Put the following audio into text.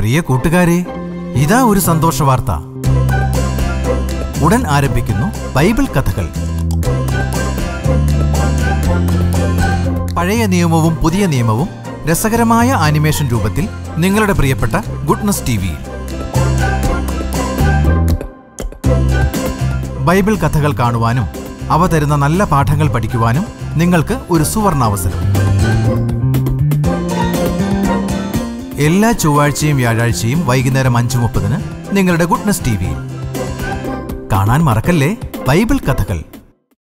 പ്രിയ കൂട്ടുകാരെ ഇതാ ഒരു സന്തോഷ വാർത്ത ഉടൻ ആരംഭിക്കുന്നു ബൈബിൾ കഥകൾ പഴയ നിയമവും പുതിയ നിയമവും രസകരമായ ആനിമേഷൻ രൂപത്തിൽ നിങ്ങളുടെ പ്രിയപ്പെട്ട ഗുഡ്നസ് ടി വിയിൽ ബൈബിൾ കഥകൾ കാണുവാനും അവ തരുന്ന നല്ല പാഠങ്ങൾ പഠിക്കുവാനും നിങ്ങൾക്ക് ഒരു സുവർണാവസരം എല്ലാ ചൊവ്വാഴ്ചയും വ്യാഴാഴ്ചയും വൈകുന്നേരം അഞ്ചു മുപ്പതിന് നിങ്ങളുടെ ഗുഡ്നസ് ടി വിയിൽ കാണാൻ മറക്കല്ലേ ബൈബിൾ കഥകൾ